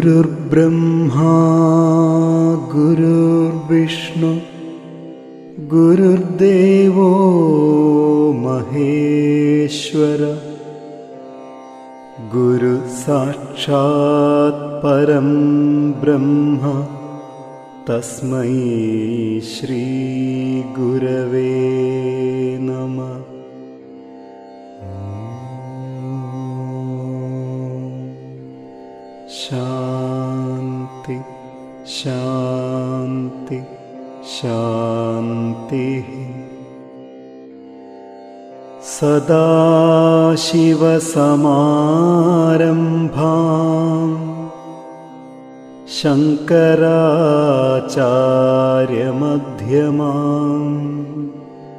गुरुर्ब्रह्मा गुरुर्विष्णु गुरुर्देवो महेश्वर गुरुसाक्षात् परं ब्रह्म तस्मै श्रीगुरवे नमः शान्ति शान्ति शान्तिः सदाशिवसमारम्भाम् शङ्कराचार्यमध्यमाम्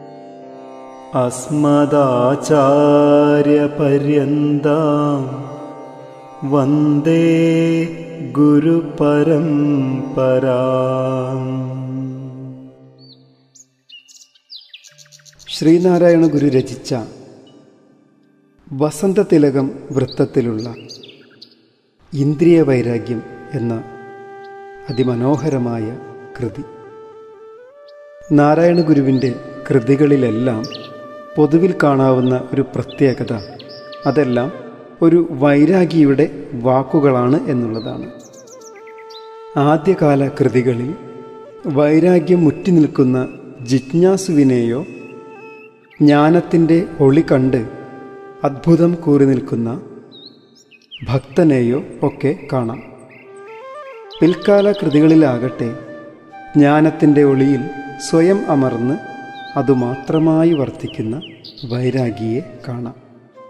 अस्मदाचार्यपर्यन्ताम् वन्दे गुरुपरम्पराम् ശ്രീനാരായണ ഗുരു രചിച്ച വസന്തതിലകം വൃത്തത്തിലുള്ള ഇന്ദ്രിയ വൈരാഗ്യം എന്ന അതിമനോഹരമായ കൃതി നാരായണ ഗുരുവിൻ്റെ കൃതികളിലെല്ലാം പൊതുവിൽ കാണാവുന്ന ഒരു പ്രത്യേകത അതെല്ലാം ഒരു വൈരാഗിയുടെ വാക്കുകളാണ് എന്നുള്ളതാണ് ആദ്യകാല കൃതികളിൽ വൈരാഗ്യം മുറ്റി നിൽക്കുന്ന ജിജ്ഞാസുവിനെയോ ജ്ഞാനത്തിൻ്റെ ഒളി കണ്ട് അദ്ഭുതം കൂറി നിൽക്കുന്ന ഭക്തനെയോ ഒക്കെ കാണാം പിൽക്കാല കൃതികളിലാകട്ടെ ജ്ഞാനത്തിൻ്റെ ഒളിയിൽ സ്വയം അമർന്ന് അതുമാത്രമായി വർത്തിക്കുന്ന വൈരാഗിയെ കാണാം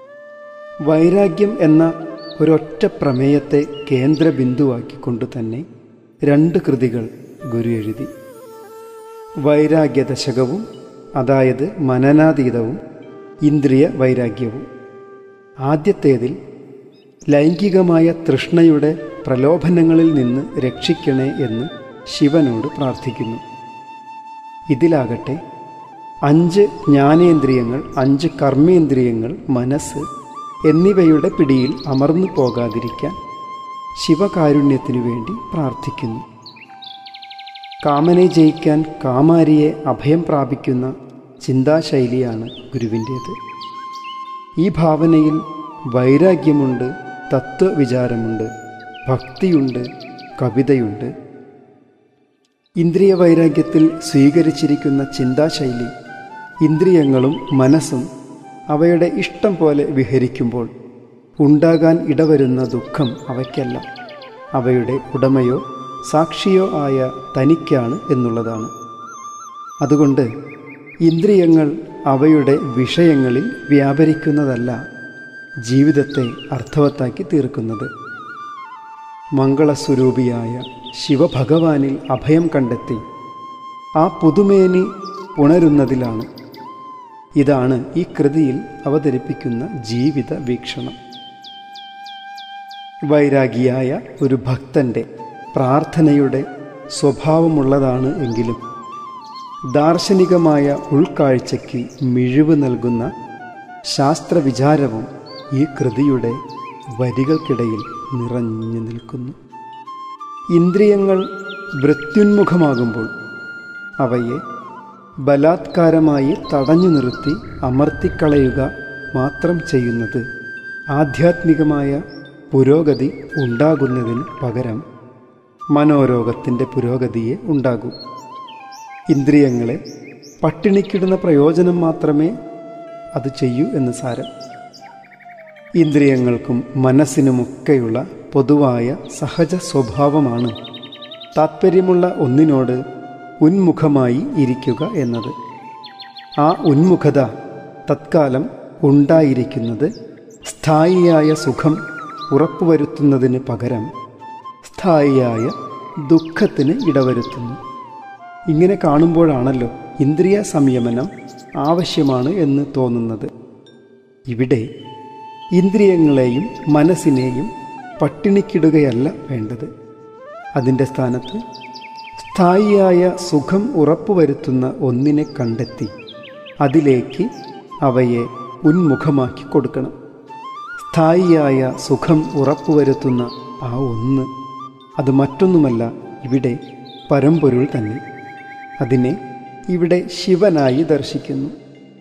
വൈരാഗ്യം എന്ന ഒരൊറ്റ പ്രമേയത്തെ കേന്ദ്രബിന്ദുവാക്കിക്കൊണ്ട് തന്നെ രണ്ട് കൃതികൾ ഗുരു എഴുതി വൈരാഗ്യദശകവും അതായത് മനനാതീതവും ഇന്ദ്രിയ വൈരാഗ്യവും ആദ്യത്തേതിൽ ലൈംഗികമായ തൃഷ്ണയുടെ പ്രലോഭനങ്ങളിൽ നിന്ന് രക്ഷിക്കണേ എന്ന് ശിവനോട് പ്രാർത്ഥിക്കുന്നു ഇതിലാകട്ടെ അഞ്ച് ജ്ഞാനേന്ദ്രിയങ്ങൾ അഞ്ച് കർമ്മേന്ദ്രിയങ്ങൾ മനസ്സ് എന്നിവയുടെ പിടിയിൽ അമർന്നു പോകാതിരിക്കാൻ ശിവകാരുണ്യത്തിനു വേണ്ടി പ്രാർത്ഥിക്കുന്നു കാമനെ ജയിക്കാൻ കാമാരിയെ അഭയം പ്രാപിക്കുന്ന ചിന്താശൈലിയാണ് ഗുരുവിൻ്റേത് ഈ ഭാവനയിൽ വൈരാഗ്യമുണ്ട് തത്വവിചാരമുണ്ട് ഭക്തിയുണ്ട് കവിതയുണ്ട് ഇന്ദ്രിയ വൈരാഗ്യത്തിൽ സ്വീകരിച്ചിരിക്കുന്ന ചിന്താശൈലി ഇന്ദ്രിയങ്ങളും മനസ്സും അവയുടെ ഇഷ്ടം പോലെ വിഹരിക്കുമ്പോൾ ഉണ്ടാകാൻ ഇടവരുന്ന ദുഃഖം അവയ്ക്കല്ല അവയുടെ ഉടമയോ സാക്ഷിയോ ആയ തനിക്കാണ് എന്നുള്ളതാണ് അതുകൊണ്ട് ഇന്ദ്രിയങ്ങൾ അവയുടെ വിഷയങ്ങളിൽ വ്യാപരിക്കുന്നതല്ല ജീവിതത്തെ അർത്ഥവത്താക്കി തീർക്കുന്നത് മംഗളസ്വരൂപിയായ ശിവഭഗവാനിൽ അഭയം കണ്ടെത്തി ആ പുതുമേനി ഉണരുന്നതിലാണ് ഇതാണ് ഈ കൃതിയിൽ അവതരിപ്പിക്കുന്ന ജീവിത വീക്ഷണം വൈരാഗിയായ ഒരു ഭക്തൻ്റെ പ്രാർത്ഥനയുടെ സ്വഭാവമുള്ളതാണ് എങ്കിലും ദാർശനികമായ ഉൾക്കാഴ്ചയ്ക്ക് മിഴിവ് നൽകുന്ന ശാസ്ത്രവിചാരവും ഈ കൃതിയുടെ വരികൾക്കിടയിൽ നിറഞ്ഞു നിൽക്കുന്നു ഇന്ദ്രിയങ്ങൾ വൃത്യുന്മുഖമാകുമ്പോൾ അവയെ ബലാത്കാരമായി തടഞ്ഞു നിർത്തി അമർത്തിക്കളയുക മാത്രം ചെയ്യുന്നത് ആധ്യാത്മികമായ പുരോഗതി ഉണ്ടാകുന്നതിന് പകരം മനോരോഗത്തിൻ്റെ പുരോഗതിയെ ഉണ്ടാകൂ ഇന്ദ്രിയങ്ങളെ പട്ടിണിക്കിടുന്ന പ്രയോജനം മാത്രമേ അത് ചെയ്യൂ എന്ന് സാരം ഇന്ദ്രിയങ്ങൾക്കും മനസ്സിനുമൊക്കെയുള്ള പൊതുവായ സഹജ സ്വഭാവമാണ് താത്പര്യമുള്ള ഒന്നിനോട് ഉന്മുഖമായി ഇരിക്കുക എന്നത് ആ ഉന്മുഖത തത്കാലം ഉണ്ടായിരിക്കുന്നത് സ്ഥായിയായ സുഖം ഉറപ്പുവരുത്തുന്നതിന് പകരം സ്ഥായിയായ ദുഃഖത്തിന് ഇടവരുത്തുന്നു ഇങ്ങനെ കാണുമ്പോഴാണല്ലോ ഇന്ദ്രിയ സംയമനം ആവശ്യമാണ് എന്ന് തോന്നുന്നത് ഇവിടെ ഇന്ദ്രിയങ്ങളെയും മനസ്സിനെയും പട്ടിണിക്കിടുകയല്ല വേണ്ടത് അതിൻ്റെ സ്ഥാനത്ത് സ്ഥായിയായ സുഖം ഉറപ്പുവരുത്തുന്ന ഒന്നിനെ കണ്ടെത്തി അതിലേക്ക് അവയെ ഉന്മുഖമാക്കി കൊടുക്കണം സ്ഥായിയായ സുഖം ഉറപ്പുവരുത്തുന്ന ആ ഒന്ന് അത് മറ്റൊന്നുമല്ല ഇവിടെ പരമ്പൊരുൾ തന്നെ അതിനെ ഇവിടെ ശിവനായി ദർശിക്കുന്നു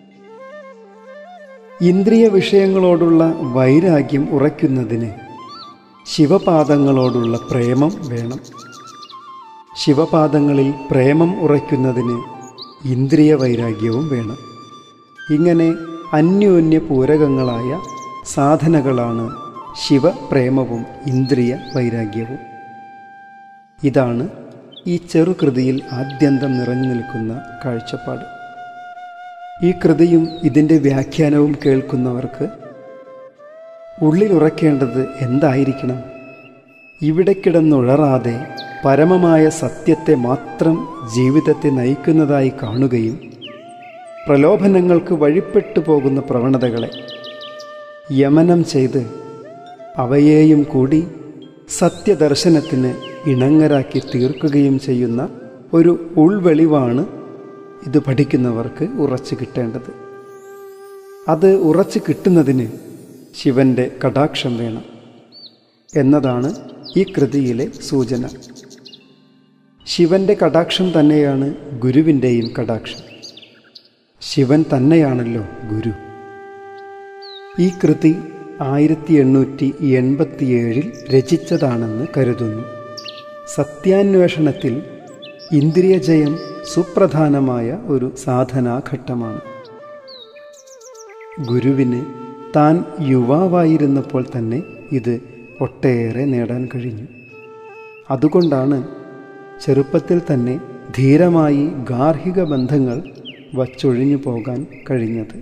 ഇന്ദ്രിയ വിഷയങ്ങളോടുള്ള വൈരാഗ്യം ഉറയ്ക്കുന്നതിന് ശിവപാദങ്ങളോടുള്ള പ്രേമം വേണം ശിവപാദങ്ങളിൽ പ്രേമം ഉറയ്ക്കുന്നതിന് ഇന്ദ്രിയ വൈരാഗ്യവും വേണം ഇങ്ങനെ അന്യോന്യ പൂരകങ്ങളായ സാധനകളാണ് ശിവപ്രേമവും ഇന്ദ്രിയ വൈരാഗ്യവും ഇതാണ് ഈ ചെറുകൃതിയിൽ ആദ്യന്തം നിറഞ്ഞു നിൽക്കുന്ന കാഴ്ചപ്പാട് ഈ കൃതിയും ഇതിൻ്റെ വ്യാഖ്യാനവും കേൾക്കുന്നവർക്ക് ഉള്ളിലുറക്കേണ്ടത് എന്തായിരിക്കണം ഇവിടെ കിടന്നുഴറാതെ പരമമായ സത്യത്തെ മാത്രം ജീവിതത്തെ നയിക്കുന്നതായി കാണുകയും പ്രലോഭനങ്ങൾക്ക് വഴിപ്പെട്ടു പോകുന്ന പ്രവണതകളെ യമനം ചെയ്ത് അവയെയും കൂടി സത്യദർശനത്തിന് ഇണങ്ങരാക്കി തീർക്കുകയും ചെയ്യുന്ന ഒരു ഉൾവെളിവാണ് ഇത് പഠിക്കുന്നവർക്ക് ഉറച്ചു കിട്ടേണ്ടത് അത് ഉറച്ചു കിട്ടുന്നതിന് ശിവന്റെ കടാക്ഷം വേണം എന്നതാണ് ഈ കൃതിയിലെ സൂചന ശിവന്റെ കടാക്ഷം തന്നെയാണ് ഗുരുവിൻ്റെയും കടാക്ഷം ശിവൻ തന്നെയാണല്ലോ ഗുരു ഈ കൃതി ആയിരത്തി എണ്ണൂറ്റി എൺപത്തിയേഴിൽ രചിച്ചതാണെന്ന് കരുതുന്നു സത്യാന്വേഷണത്തിൽ ഇന്ദ്രിയജയം സുപ്രധാനമായ ഒരു സാധനാഘട്ടമാണ് ഗുരുവിന് താൻ യുവാവായിരുന്നപ്പോൾ തന്നെ ഇത് ഒട്ടേറെ നേടാൻ കഴിഞ്ഞു അതുകൊണ്ടാണ് ചെറുപ്പത്തിൽ തന്നെ ധീരമായി ഗാർഹിക ബന്ധങ്ങൾ വച്ചൊഴിഞ്ഞു പോകാൻ കഴിഞ്ഞത്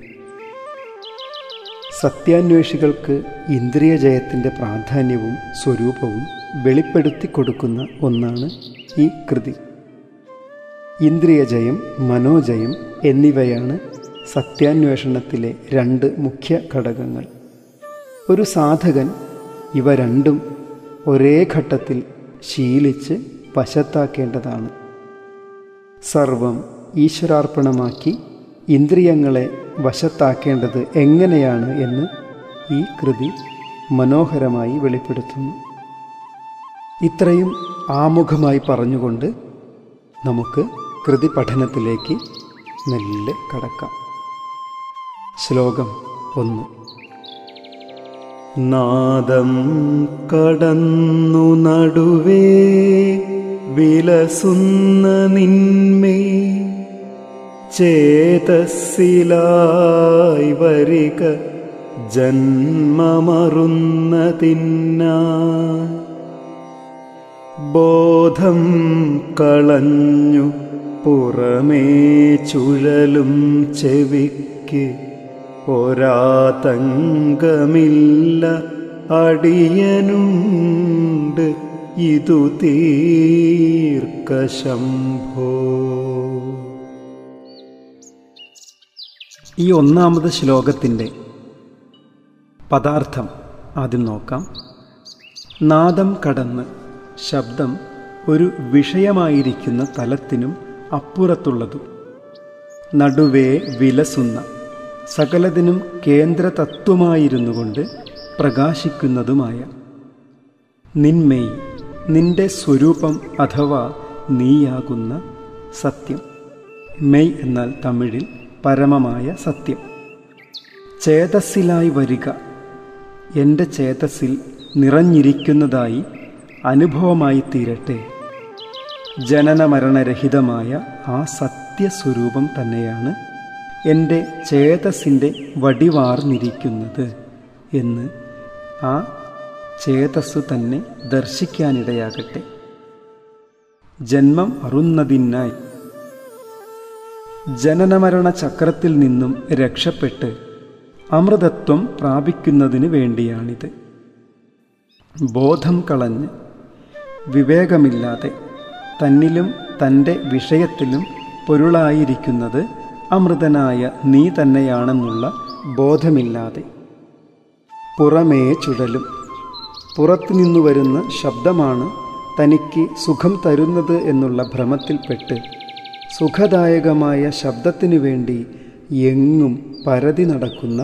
സത്യാന്വേഷികൾക്ക് ഇന്ദ്രിയജയത്തിൻ്റെ പ്രാധാന്യവും സ്വരൂപവും വെളിപ്പെടുത്തി കൊടുക്കുന്ന ഒന്നാണ് ഈ കൃതി ഇന്ദ്രിയജയം മനോജയം എന്നിവയാണ് സത്യാന്വേഷണത്തിലെ രണ്ട് മുഖ്യ ഘടകങ്ങൾ ഒരു സാധകൻ ഇവ രണ്ടും ഒരേ ഘട്ടത്തിൽ ശീലിച്ച് വശത്താക്കേണ്ടതാണ് സർവം ഈശ്വരാർപ്പണമാക്കി ഇന്ദ്രിയങ്ങളെ വശത്താക്കേണ്ടത് എങ്ങനെയാണ് എന്ന് ഈ കൃതി മനോഹരമായി വെളിപ്പെടുത്തുന്നു ഇത്രയും ആമുഖമായി പറഞ്ഞുകൊണ്ട് നമുക്ക് കൃതി പഠനത്തിലേക്ക് മെല്ലെ കടക്കാം ശ്ലോകം ഒന്ന് നാദം കടന്നു നടുവേ വിലസുന്ന നിന്മേ ചേതസ്സിലായി വരിക ജന്മമറുന്നതിന്നാ ബോധം കളഞ്ഞു പുറമേ ചുഴലും ചെവിക്ക് ഒരാതങ്കമില്ല അടിയനുണ്ട് ഇതു തീർക്ക ശംഭോ ഈ ഒന്നാമത് ശ്ലോകത്തിൻ്റെ പദാർത്ഥം ആദ്യം നോക്കാം നാദം കടന്ന് ശബ്ദം ഒരു വിഷയമായിരിക്കുന്ന തലത്തിനും അപ്പുറത്തുള്ളതും നടുവേ വിലസുന്ന സകലതിനും കേന്ദ്ര തത്വമായിരുന്നു കൊണ്ട് പ്രകാശിക്കുന്നതുമായ നിന്മേയ് നിന്റെ സ്വരൂപം അഥവാ നീയാകുന്ന സത്യം മെയ് എന്നാൽ തമിഴിൽ പരമമായ സത്യം ചേതസ്സിലായി വരിക എൻ്റെ ചേതസ്സിൽ നിറഞ്ഞിരിക്കുന്നതായി അനുഭവമായി തീരട്ടെ ജനനമരണരഹിതമായ ആ സത്യസ്വരൂപം തന്നെയാണ് എൻ്റെ ചേതസ്സിൻ്റെ വടിവാർന്നിരിക്കുന്നത് എന്ന് ആ ചേതസ് തന്നെ ദർശിക്കാനിടയാകട്ടെ ജന്മം അറുന്നതിനായി ജനനമരണ ചക്രത്തിൽ നിന്നും രക്ഷപ്പെട്ട് അമൃതത്വം പ്രാപിക്കുന്നതിന് വേണ്ടിയാണിത് ബോധം കളഞ്ഞ് വിവേകമില്ലാതെ തന്നിലും തൻ്റെ വിഷയത്തിലും പൊരുളായിരിക്കുന്നത് അമൃതനായ നീ തന്നെയാണെന്നുള്ള ബോധമില്ലാതെ പുറമേ ചുഴലും പുറത്തുനിന്നു വരുന്ന ശബ്ദമാണ് തനിക്ക് സുഖം തരുന്നത് എന്നുള്ള ഭ്രമത്തിൽപ്പെട്ട് സുഖദായകമായ ശബ്ദത്തിനു വേണ്ടി എങ്ങും പരതി നടക്കുന്ന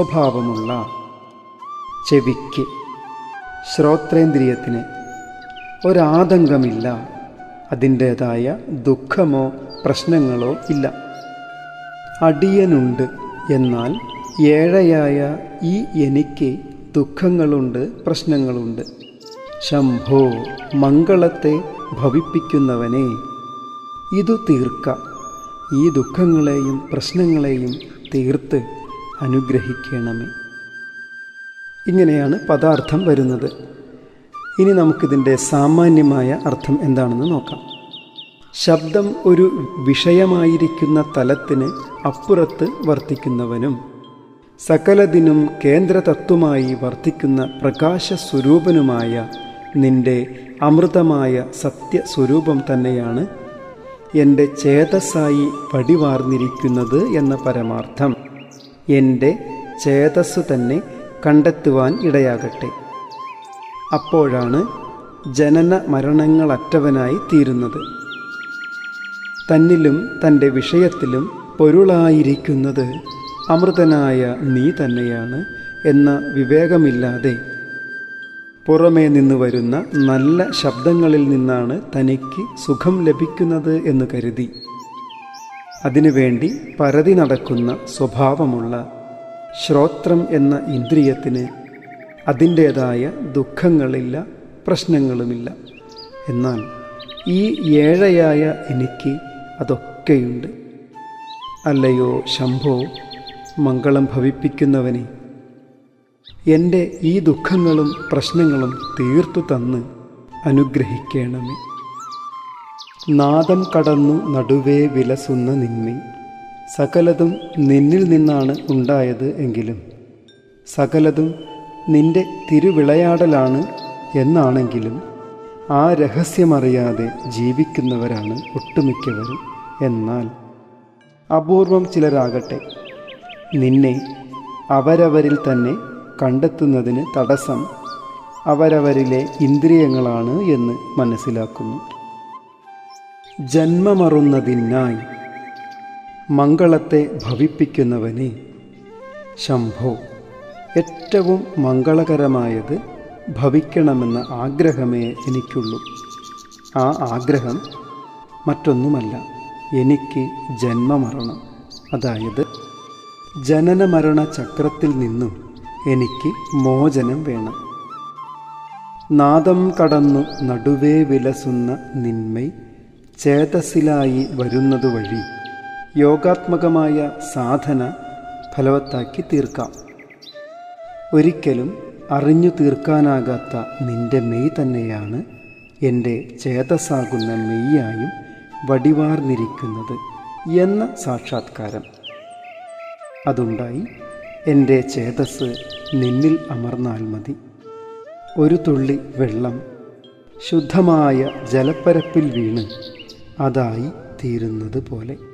സ്വഭാവമുള്ള ചെവിക്ക് ശ്രോത്രേന്ദ്രിയത്തിന് ഒരാതങ്കമില്ല അതിൻ്റേതായ ദുഃഖമോ പ്രശ്നങ്ങളോ ഇല്ല അടിയനുണ്ട് എന്നാൽ ഏഴയായ ഈ എനിക്ക് ദുഃഖങ്ങളുണ്ട് പ്രശ്നങ്ങളുണ്ട് ശംഭോ മംഗളത്തെ ഭവിപ്പിക്കുന്നവനെ ഇതു തീർക്ക ഈ ദുഃഖങ്ങളെയും പ്രശ്നങ്ങളെയും തീർത്ത് അനുഗ്രഹിക്കണമേ ഇങ്ങനെയാണ് പദാർത്ഥം വരുന്നത് ഇനി നമുക്കിതിൻ്റെ സാമാന്യമായ അർത്ഥം എന്താണെന്ന് നോക്കാം ശബ്ദം ഒരു വിഷയമായിരിക്കുന്ന തലത്തിന് അപ്പുറത്ത് വർത്തിക്കുന്നവനും സകലതിനും കേന്ദ്രതത്വമായി വർത്തിക്കുന്ന പ്രകാശസ്വരൂപനുമായ നിന്റെ അമൃതമായ സത്യസ്വരൂപം തന്നെയാണ് എൻ്റെ ചേതസ്സായി പടിവാർന്നിരിക്കുന്നത് എന്ന പരമാർത്ഥം എൻ്റെ ചേതസ് തന്നെ കണ്ടെത്തുവാൻ ഇടയാകട്ടെ അപ്പോഴാണ് ജനന മരണങ്ങളറ്റവനായി തീരുന്നത് തന്നിലും തൻ്റെ വിഷയത്തിലും പൊരുളായിരിക്കുന്നത് അമൃതനായ നീ തന്നെയാണ് എന്ന വിവേകമില്ലാതെ പുറമേ നിന്ന് വരുന്ന നല്ല ശബ്ദങ്ങളിൽ നിന്നാണ് തനിക്ക് സുഖം ലഭിക്കുന്നത് എന്ന് കരുതി അതിനുവേണ്ടി പരതി നടക്കുന്ന സ്വഭാവമുള്ള ശ്രോത്രം എന്ന ഇന്ദ്രിയത്തിന് അതിൻ്റേതായ ദുഃഖങ്ങളില്ല പ്രശ്നങ്ങളുമില്ല എന്നാൽ ഈ ഏഴയായ എനിക്ക് അതൊക്കെയുണ്ട് അല്ലയോ ശംഭോ മംഗളം ഭവിപ്പിക്കുന്നവനെ എൻ്റെ ഈ ദുഃഖങ്ങളും പ്രശ്നങ്ങളും തീർത്തു തന്ന് അനുഗ്രഹിക്കണമേ നാദം കടന്നു നടുവേ വിലസുന്ന നിന്മേ സകലതും നിന്നിൽ നിന്നാണ് ഉണ്ടായത് എങ്കിലും സകലതും നിന്റെ തിരുവിളയാടലാണ് എന്നാണെങ്കിലും ആ രഹസ്യമറിയാതെ ജീവിക്കുന്നവരാണ് ഒട്ടുമിക്കവരും എന്നാൽ അപൂർവം ചിലരാകട്ടെ നിന്നെ അവരവരിൽ തന്നെ കണ്ടെത്തുന്നതിന് തടസ്സം അവരവരിലെ ഇന്ദ്രിയങ്ങളാണ് എന്ന് മനസ്സിലാക്കുന്നു ജന്മമറുന്നതിനായി മംഗളത്തെ ഭവിപ്പിക്കുന്നവനെ ശംഭോ ഏറ്റവും മംഗളകരമായത് ഭവിക്കണമെന്ന ആഗ്രഹമേ എനിക്കുള്ളൂ ആ ആഗ്രഹം മറ്റൊന്നുമല്ല എനിക്ക് ജന്മമരണം അതായത് ജനനമരണ ചക്രത്തിൽ നിന്നും എനിക്ക് മോചനം വേണം നാദം കടന്നു നടുവേ വിലസുന്ന നിന്മൈ ചേതസ്സിലായി വരുന്നതുവഴി യോഗാത്മകമായ സാധന ഫലവത്താക്കി തീർക്കാം ഒരിക്കലും അറിഞ്ഞു തീർക്കാനാകാത്ത നിന്റെ മെയ് തന്നെയാണ് എൻ്റെ ചേതസ്സാകുന്ന മെയ്യായും വടിവാർന്നിരിക്കുന്നത് എന്ന സാക്ഷാത്കാരം അതുണ്ടായി എൻ്റെ ചേതസ് നിന്നിൽ അമർന്നാൽ മതി ഒരു തുള്ളി വെള്ളം ശുദ്ധമായ ജലപ്പരപ്പിൽ വീണ് അതായി തീരുന്നത് പോലെ